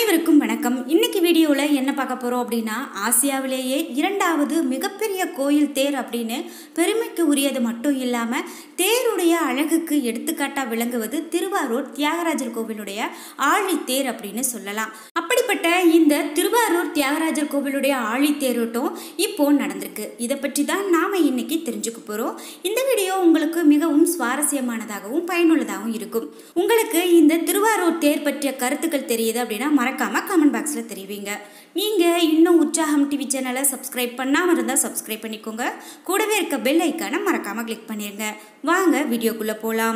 அனைவருக்கும் வணக்கம் இன்னைக்கு வீடியோவில் என்ன பார்க்க போகிறோம் அப்படின்னா ஆசியாவிலேயே இரண்டாவது மிகப்பெரிய கோயில் தேர் அப்படின்னு பெருமைக்கு உரியது மட்டும் இல்லாமல் தேருடைய அழகுக்கு எடுத்துக்காட்டாக விளங்குவது திருவாரூர் தியாகராஜர் கோவிலுடைய ஆழித்தேர் அப்படின்னு சொல்லலாம் அப்படிப்பட்ட இந்த திருவாரூர் தியாகராஜர் கோவிலுடைய ஆழித்தேரோட்டம் இப்போ நடந்திருக்கு இதை பற்றி தான் நாம் இன்னைக்கு தெரிஞ்சுக்க போகிறோம் இந்த வீடியோ உங்களுக்கு மிகவும் சுவாரஸ்யமானதாகவும் பயனுள்ளதாகவும் இருக்கும் உங்களுக்கு இந்த திருவாரூர் தேர் பற்றிய கருத்துக்கள் தெரியுது அப்படின்னா மறக்காம கமெண்ட் பாக்ஸில் தெரிவிங்க நீங்கள் இன்னும் உற்சாகம் டிவி சேனலை சப்ஸ்கிரைப் பண்ணாமல் இருந்தால் சப்ஸ்கிரைப் பண்ணிக்கோங்க கூடவே இருக்க பெல் ஐக்கானை மறக்காமல் கிளிக் பண்ணிடுங்க வாங்க வீடியோக்குள்ளே போகலாம்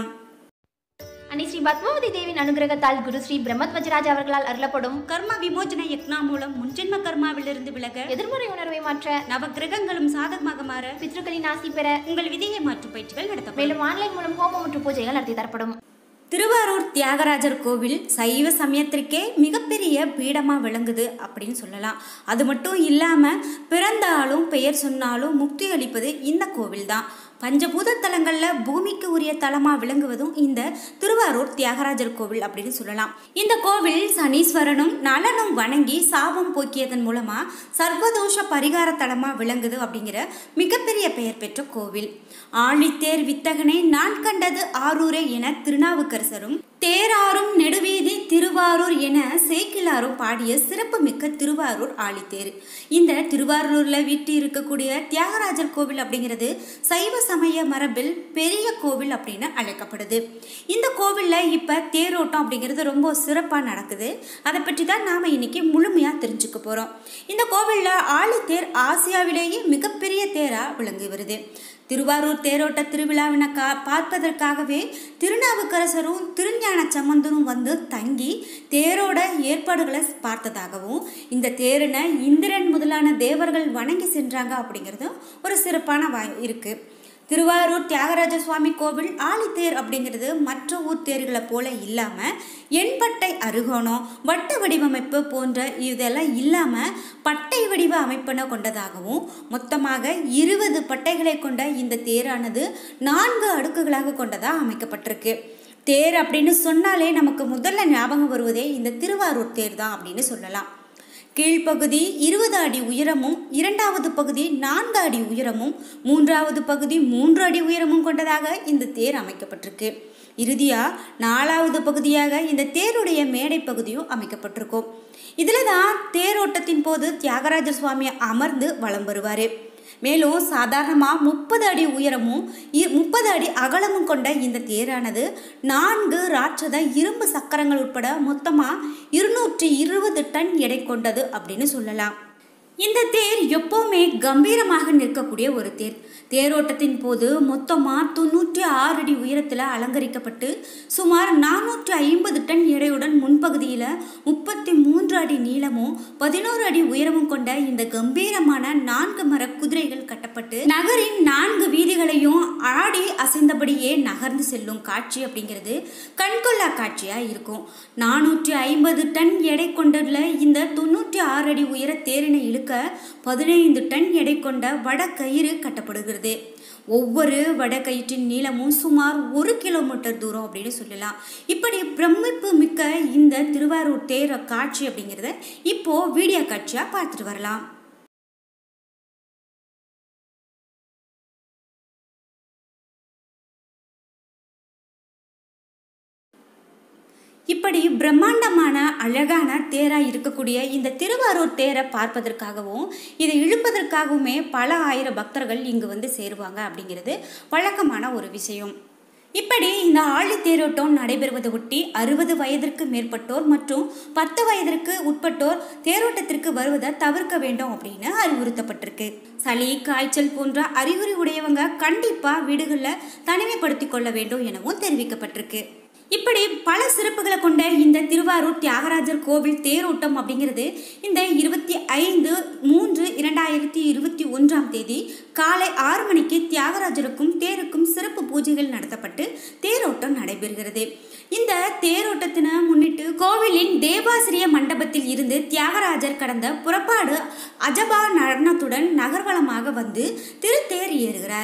அன்னை ஸ்ரீ பத்மாவதி தேவியின் அனுகிரகத்தால் குரு ஸ்ரீ பிரம்மத்வஜராஜ் அவர்களால் அருளப்படும் கர்ம விமோச்சன யக்னா மூலம் முன்ஜென்ம கர்மாவிலிருந்து விலக எதிர்மறை உணர்வை மாற்ற நவ கிரகங்களும் சாதகமாக மாற பித்ருக்களின் ஆசி பெற உங்கள் விதியை மாற்றும் பயிற்சிகள் நடத்தப்படும் மேலும் ஆன்லைன் மூலம் ஹோமம் மற்றும் பூஜைகள் நடத்தி தரப்படும் திருவாரூர் தியாகராஜர் கோவில் சைவ சமயத்திற்கே மிகப்பெரிய பீடமாக விளங்குது அப்படின்னு சொல்லலாம் அது மட்டும் இல்லாமல் பிறந்தாலும் பெயர் சொன்னாலும் முக்தி அளிப்பது இந்த கோவில் தான் பஞ்சபூத தலங்களில் பூமிக்கு உரிய தலமாக விளங்குவதும் இந்த திருவாரூர் தியாகராஜர் கோவில் அப்படின்னு சொல்லலாம் இந்த கோவில் சனீஸ்வரனும் நலனும் வணங்கி சாபம் போக்கியதன் மூலமாக சர்வதோஷ பரிகார தலமாக விளங்குது அப்படிங்கிற மிகப்பெரிய பெயர் பெற்ற கோவில் ஆழித்தேர் வித்தகனை நான் கண்டது ஆரூரே என திருநாவுக்கரசரும் தேராரும் நெடுவீதி திருவாரூர் என சேக்கிலாரும் பாடிய சிறப்புமிக்க திருவாரூர் ஆழித்தேர் இந்த திருவாரூரில் வீட்டு இருக்கக்கூடிய தியாகராஜர் கோவில் அப்படிங்கிறது சைவ சமய மரபில் பெரிய கோவில் அப்படின்னு அழைக்கப்படுது இந்த கோவிலில் இப்போ தேரோட்டம் அப்படிங்கிறது ரொம்ப சிறப்பாக நடக்குது அதை பற்றி தான் நாம் இன்னைக்கு முழுமையாக தெரிஞ்சுக்க போகிறோம் இந்த கோவிலில் ஆழித்தேர் ஆசியாவிலேயே மிகப்பெரிய தேராக விளங்கி வருது திருவாரூர் தேரோட்ட திருவிழாவினை கா பார்ப்பதற்காகவே திருநாவுக்கரசரும் திருஞான சம்பந்தரும் வந்து தங்கி தேரோட ஏற்பாடுகளை பார்த்ததாகவும் இந்த தேரினை இந்திரன் முதலான தேவர்கள் வணங்கி சென்றாங்க அப்படிங்கிறதும் ஒரு சிறப்பான வாய் இருக்குது திருவாரூர் தியாகராஜ சுவாமி கோவில் ஆழித்தேர் அப்படிங்கிறது மற்ற ஊர் தேர்களை போல இல்லாமல் எண்பட்டை அருகோணம் வட்ட வடிவமைப்பு போன்ற இதெல்லாம் இல்லாமல் பட்டை வடிவ அமைப்பினை கொண்டதாகவும் மொத்தமாக இருபது பட்டைகளை கொண்ட இந்த தேரானது நான்கு அடுக்குகளாக கொண்டதாக அமைக்கப்பட்டிருக்கு தேர் அப்படின்னு சொன்னாலே நமக்கு முதல்ல ஞாபகம் வருவதே இந்த திருவாரூர் தேர் தான் அப்படின்னு சொல்லலாம் கீழ்ப்பகுதி இருபது அடி உயரமும் இரண்டாவது பகுதி நான்கு அடி உயரமும் மூன்றாவது பகுதி மூன்று அடி உயரமும் கொண்டதாக இந்த தேர் அமைக்கப்பட்டிருக்கு இறுதியாக நாலாவது பகுதியாக இந்த தேருடைய மேடை பகுதியும் அமைக்கப்பட்டிருக்கும் இதில் தான் தேரோட்டத்தின் போது தியாகராஜர் சுவாமி அமர்ந்து வலம் வருவார் மேலும் சாதாரணமாக முப்பது அடி உயரமும் முப்பது அடி அகலமும் கொண்ட இந்த தேரானது நான்கு ராட்சத இரும்பு சக்கரங்கள் உட்பட மொத்தமாக இருநூற்றி இருபது டன் எடை கொண்டது அப்படின்னு சொல்லலாம் இந்த தேர் எப்போவுமே கம்பீரமாக நிற்கக்கூடிய ஒரு தேர் தேரோட்டத்தின் போது மொத்தமாக தொண்ணூற்றி ஆறு அடி உயரத்தில் அலங்கரிக்கப்பட்டு சுமார் நானூற்றி ஐம்பது டன் எடையுடன் முன்பகுதியில் முப்பத்தி மூன்று அடி நீளமும் பதினோரு அடி உயரமும் கொண்ட இந்த கம்பீரமான நான்கு மர குதிரைகள் கட்டப்பட்டு நகரின் நான்கு வீதிகளையும் ஆடி அசைந்தபடியே நகர்ந்து செல்லும் காட்சி அப்படிங்கிறது கண்கொள்ளா காட்சியாக இருக்கும் நானூற்றி ஐம்பது டன் எடை கொண்டுள்ள இந்த தொண்ணூற்றி ஆறு அடி உயர தேரினை இழுக்க பதினைந்து டன் எடை கொண்ட வடக்கயிறு கட்டப்படுகிறது ஒவ்வொரு வடக்கயிற்றின் நீளமும் சுமார் ஒரு கிலோமீட்டர் தூரம் அப்படின்னு சொல்லலாம் இப்படி பிரமிப்பு மிக்க இந்த திருவாரூர் தேர காட்சி அப்படிங்கிறத இப்போ வீடியோ காட்சியாக பார்த்துட்டு வரலாம் இப்படி பிரம்மாண்டமான அழகான தேராக இருக்கக்கூடிய இந்த திருவாரூர் தேரை பார்ப்பதற்காகவும் இதை இழுப்பதற்காகவுமே பல ஆயிரம் பக்தர்கள் இங்கு வந்து சேருவாங்க அப்படிங்கிறது வழக்கமான ஒரு விஷயம் இப்படி இந்த ஆழி தேரோட்டம் நடைபெறுவதை ஒட்டி அறுபது வயதிற்கு மேற்பட்டோர் மற்றும் பத்து வயதிற்கு உட்பட்டோர் தேரோட்டத்திற்கு வருவதை தவிர்க்க வேண்டும் அப்படின்னு அறிவுறுத்தப்பட்டிருக்கு சளி காய்ச்சல் போன்ற அறிகுறி உடையவங்க கண்டிப்பாக வீடுகளில் தனிமைப்படுத்தி கொள்ள வேண்டும் எனவும் தெரிவிக்கப்பட்டிருக்கு இப்படி பல சிறப்புகளை கொண்ட இந்த திருவாரூர் தியாகராஜர் கோவில் தேரோட்டம் அப்படிங்கிறது இந்த இருபத்தி ஐந்து மூன்று இரண்டாயிரத்தி இருபத்தி ஒன்றாம் தேதி காலை ஆறு மணிக்கு தியாகராஜருக்கும் தேருக்கும் சிறப்பு பூஜைகள் நடத்தப்பட்டு தேரோட்டம் நடைபெறுகிறது இந்த தேரோட்டத்தினை முன்னிட்டு கோவிலின் தேவாசிரிய மண்டபத்தில் இருந்து தியாகராஜர் கடந்த புறப்பாடு அஜபா நடனத்துடன் நகர்வலமாக வந்து திருத்தேர் ஏறுகிறாரு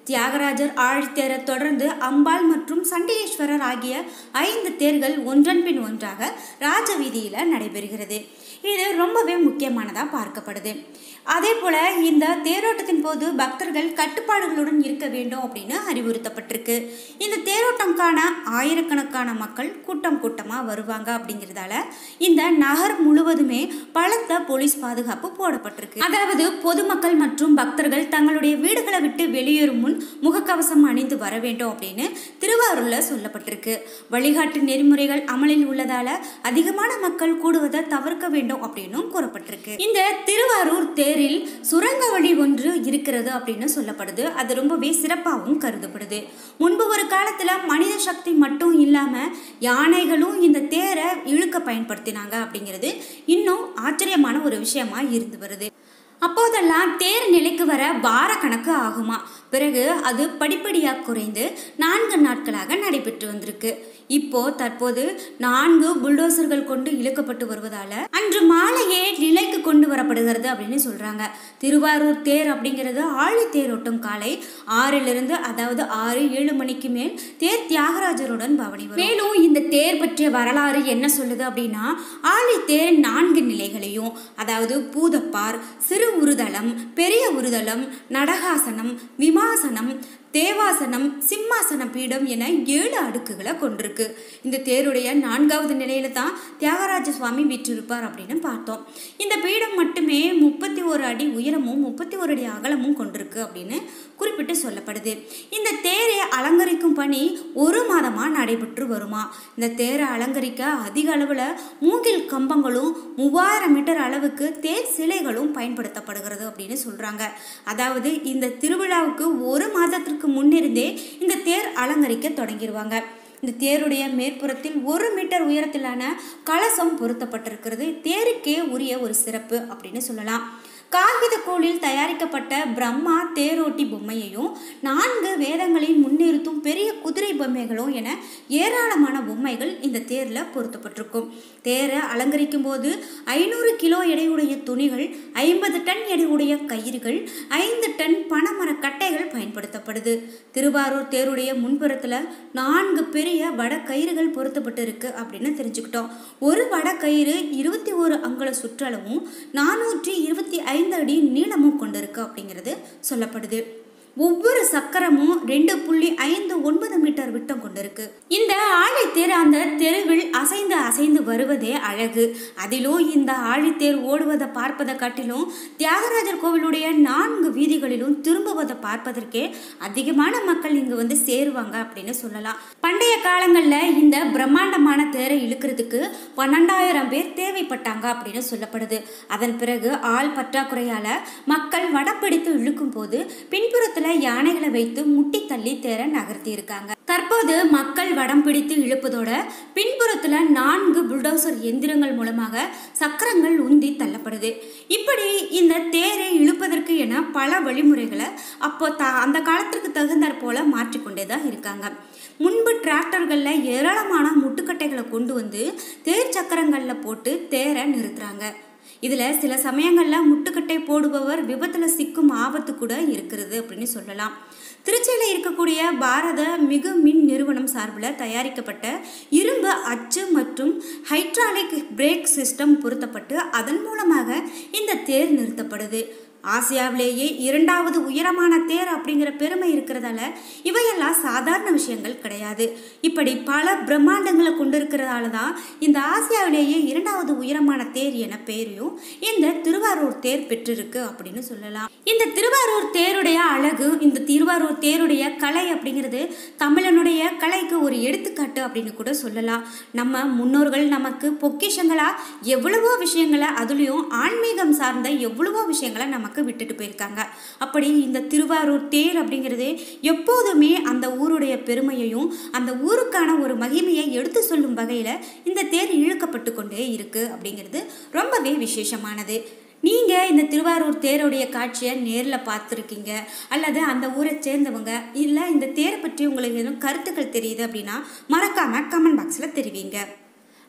தியாகராஜர் ஆழித்தேரை தொடர்ந்து அம்பாள் மற்றும் சண்டிகேஸ்வரர் ஆகிய ஐந்து தேர்கள் ஒன்றன் பின் ஒன்றாக ராஜ வீதியில் நடைபெறுகிறது இது ரொம்பவே முக்கியமானதாக பார்க்கப்படுது அதே போல இந்த தேரோட்டத்தின் போது பக்தர்கள் கட்டுப்பாடுகளுடன் இருக்க வேண்டும் அப்படின்னு அறிவுறுத்தப்பட்டிருக்கு இந்த தேரோட்டம் காண ஆயிரக்கணக்கான மக்கள் கூட்டம் கூட்டமாக வருவாங்க அப்படிங்கிறதால இந்த நகர் முழுவதுமே பலத்த போலீஸ் பாதுகாப்பு போடப்பட்டிருக்கு அதாவது பொதுமக்கள் மற்றும் பக்தர்கள் தங்களுடைய வீடுகளை விட்டு வெளியேறும் முன் முகக்கவசம் அணிந்து வர வேண்டும் அப்படின்னு திருவாரூர்ல சொல்லப்பட்டிருக்கு வழிகாட்டு நெறிமுறைகள் அமலில் உள்ளதால அதிகமான மக்கள் கூடுவதை தவிர்க்க வேண்டும் அப்படின்னும் கூறப்பட்டிருக்கு இந்த திருவாரூர் தேரில் சுரங்க வழி ஒன்று இருக்கிறது அப்படின்னு சொல்லப்படுது அது ரொம்பவே சிறப்பாகவும் கருதப்படுது முன்பு ஒரு காலத்துல மனித சக்தி மட்டும் இல்லாம யானைகளும் இந்த தேரை இழுக்க பயன்படுத்தினாங்க அப்படிங்கிறது இன்னும் ஆச்சரியமான ஒரு விஷயமா இருந்து வருது அப்போதெல்லாம் தேர் நிலைக்கு வர வார கணக்கு ஆகுமா பிறகு அது படிப்படியாக குறைந்து நான்கு நாட்களாக நடைபெற்று வந்திருக்கு இப்போ தற்போது நான்கு புல்டோசர்கள் கொண்டு இழுக்கப்பட்டு வருவதால அன்று மாலையே நிலைக்கு கொண்டு வரப்படுகிறது அப்படின்னு சொல்றாங்க திருவாரூர் தேர் அப்படிங்கிறது ஆழி தேரோட்டம் காலை ஆறிலிருந்து அதாவது ஆறு ஏழு மணிக்கு மேல் தேர் தியாகராஜருடன் பவனி வரும் மேலும் இந்த தேர் பற்றிய வரலாறு என்ன சொல்லுது அப்படின்னா ஆழி தேர் நான்கு நிலைகளையும் அதாவது பூதப்பார் சிறு உருதலம் பெரிய உருதலம் நடகாசனம் விமாசனம் தேவாசனம் சிம்மாசன பீடம் என ஏழு அடுக்குகளை கொண்டிருக்கு இந்த தேருடைய நான்காவது நிலையில தான் தியாகராஜ சுவாமி வீற்றிருப்பார் அப்படின்னு பார்த்தோம் இந்த பீடம் மட்டுமே முப்பத்தி ஒரு அடி உயரமும் முப்பத்தி ஒரு அடி அகலமும் கொண்டிருக்கு அப்படின்னு குறிப்பிட்டு சொல்லப்படுது இந்த தேரை அலங்கரிக்கும் பணி ஒரு மாதமா நடைபெற்று வருமா இந்த தேரை அலங்கரிக்க அதிக அளவில் மூங்கில் கம்பங்களும் மூவாயிரம் மீட்டர் அளவுக்கு தேர் சிலைகளும் பயன்படுத்தப்படுகிறது அப்படின்னு சொல்றாங்க அதாவது இந்த திருவிழாவுக்கு ஒரு மாதத்திற்கு முன்னிருந்தே இந்த தேர் அலங்கரிக்க தொடங்கிடுவாங்க இந்த தேருடைய மேற்புறத்தில் ஒரு மீட்டர் உயரத்திலான கலசம் பொருத்தப்பட்டிருக்கிறது தேருக்கே உரிய ஒரு சிறப்பு அப்படின்னு சொல்லலாம் காகித கோலில் தயாரிக்கப்பட்ட பிரம்மா தேரோட்டி பொம்மையையும் நான்கு வேதங்களின் முன்னிறுத்தும் பெரிய குதிரை பொம்மைகளும் என ஏராளமான பொம்மைகள் இந்த தேரில் பொருத்தப்பட்டிருக்கும் தேரை அலங்கரிக்கும் போது ஐநூறு கிலோ எடையுடைய துணிகள் ஐம்பது டன் எடையுடைய கயிறுகள் ஐந்து டன் பனைமர கட்டைகள் பயன்படுத்தப்படுது திருவாரூர் தேருடைய முன்புறத்தில் நான்கு பெரிய வட கயிறுகள் பொருத்தப்பட்டு இருக்கு அப்படின்னு தெரிஞ்சுக்கிட்டோம் ஒரு வட கயிறு இருபத்தி ஒரு அங்குல சுற்றளவும் நானூற்றி இருபத்தி ஐந்து அடி நீளமும் கொண்டிருக்கு அப்படிங்கிறது சொல்லப்படுது ஒவ்வொரு சக்கரமும் ரெண்டு புள்ளி ஐந்து ஒன்பது மீட்டர் விட்டம் கொண்டிருக்கு இந்த ஆழித்தேர் அந்த தெருவில் அசைந்து அசைந்து வருவதே அழகு அதிலும் இந்த ஆழித்தேர் ஓடுவதை பார்ப்பதை காட்டிலும் தியாகராஜர் கோவிலுடைய நான்கு வீதிகளிலும் திரும்புவதை பார்ப்பதற்கே அதிகமான மக்கள் இங்கு வந்து சேருவாங்க அப்படின்னு சொல்லலாம் பண்டைய காலங்களில் இந்த பிரம்மாண்டமான தேரை இழுக்கிறதுக்கு பன்னெண்டாயிரம் பேர் தேவைப்பட்டாங்க அப்படின்னு சொல்லப்படுது அதன் பிறகு ஆள் பற்றாக்குறையால மக்கள் வடம் பிடித்து இழுக்கும் போது பின்புறத்தில் யானைகளை வைத்து முட்டி தள்ளி தேர நகர்த்தி இருக்காங்க தற்போது மக்கள் வடம் பிடித்து இழுப்பதோட பின்புறத்துல நான்கு புல்டோசர் எந்திரங்கள் மூலமாக சக்கரங்கள் உந்தி தள்ளப்படுது இப்படி இந்த தேரை இழுப்பதற்கு என பல வழிமுறைகளை அப்போ த அந்த காலத்திற்கு தகுந்தாற் போல மாற்றிக்கொண்டே தான் இருக்காங்க முன்பு டிராக்டர்களில் ஏராளமான முட்டுக்கட்டைகளை கொண்டு வந்து தேர் சக்கரங்களில் போட்டு தேரை நிறுத்துறாங்க இதில் சில சமயங்களில் முட்டுக்கட்டை போடுபவர் விபத்தில் சிக்கும் ஆபத்து கூட இருக்கிறது அப்படின்னு சொல்லலாம் திருச்சியில் இருக்கக்கூடிய பாரத மிகு மின் நிறுவனம் சார்பில் தயாரிக்கப்பட்ட இரும்பு அச்சு மற்றும் ஹைட்ராலிக் பிரேக் சிஸ்டம் பொருத்தப்பட்டு அதன் மூலமாக இந்த தேர் நிறுத்தப்படுது ஆசியாவிலேயே இரண்டாவது உயரமான தேர் அப்படிங்கிற பெருமை இருக்கிறதால இவையெல்லாம் சாதாரண விஷயங்கள் கிடையாது இப்படி பல பிரம்மாண்டங்களை கொண்டிருக்கிறதால தான் இந்த ஆசியாவிலேயே இரண்டாவது உயரமான தேர் என பெயரையும் இந்த திருவாரூர் தேர் பெற்றிருக்கு அப்படின்னு சொல்லலாம் இந்த திருவாரூர் தேருடைய அழகு இந்த திருவாரூர் தேருடைய கலை அப்படிங்கிறது தமிழனுடைய கலைக்கு ஒரு எடுத்துக்காட்டு அப்படின்னு கூட சொல்லலாம் நம்ம முன்னோர்கள் நமக்கு பொக்கிஷங்களா எவ்வளவோ விஷயங்களை அதுலேயும் ஆன்மீகம் சார்ந்த எவ்வளவோ விஷயங்களை நமக்கு விட்டுட்டு போயிருக்காங்க அப்படி இந்த திருவாரூர் தேர் அப்படிங்கிறது எப்போதுமே அந்த ஊருடைய பெருமையையும் அந்த ஊருக்கான ஒரு மகிமையை எடுத்து சொல்லும் வகையில் இந்த தேர் இழுக்கப்பட்டு கொண்டே இருக்கு அப்படிங்கிறது ரொம்பவே விசேஷமானது நீங்கள் இந்த திருவாரூர் தேருடைய காட்சியை நேரில் பார்த்துருக்கீங்க அல்லது அந்த ஊரை சேர்ந்தவங்க இல்லை இந்த தேரை பற்றி உங்களுக்கு எதுவும் கருத்துக்கள் தெரியுது அப்படின்னா மறக்காமல் கமெண்ட் பாக்ஸில் தெரிவிங்க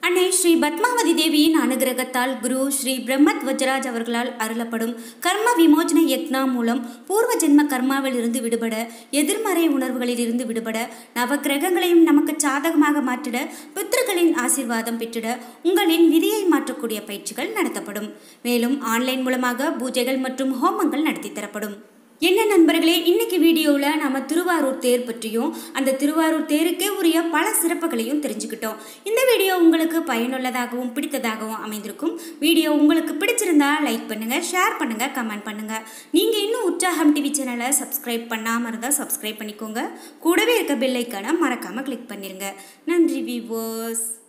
அன்னை ஸ்ரீ பத்மாவதி தேவியின் அனுகிரகத்தால் குரு ஸ்ரீ பிரம்மத் வஜராஜ் அவர்களால் அருளப்படும் கர்ம விமோச்சன யக்னா மூலம் பூர்வ ஜென்ம கர்மாவில் இருந்து விடுபட எதிர்மறை உணர்வுகளில் இருந்து விடுபட நவ கிரகங்களையும் நமக்கு சாதகமாக மாற்றிட பித்ருக்களின் ஆசீர்வாதம் பெற்றிட உங்களின் விதியை மாற்றக்கூடிய பயிற்சிகள் நடத்தப்படும் மேலும் ஆன்லைன் மூலமாக பூஜைகள் மற்றும் ஹோமங்கள் நடத்தி தரப்படும் என்ன நண்பர்களே இன்னைக்கு வீடியோவில் நம்ம திருவாரூர் தேர் பற்றியும் அந்த திருவாரூர் தேருக்கே உரிய பல சிறப்புகளையும் தெரிஞ்சுக்கிட்டோம் இந்த வீடியோ உங்களுக்கு பயனுள்ளதாகவும் பிடித்ததாகவும் அமைந்திருக்கும் வீடியோ உங்களுக்கு பிடிச்சிருந்தா லைக் பண்ணுங்க ஷேர் பண்ணுங்க கமெண்ட் பண்ணுங்க நீங்க இன்னும் உற்சாகம் டிவி சேனலை சப்ஸ்கிரைப் பண்ணாம இருந்தா சப்ஸ்கிரைப் பண்ணிக்கோங்க கூடவே இருக்க பெல் ஐக்கானை மறக்காம கிளிக் பண்ணிருங்க நன்றி விவோஸ்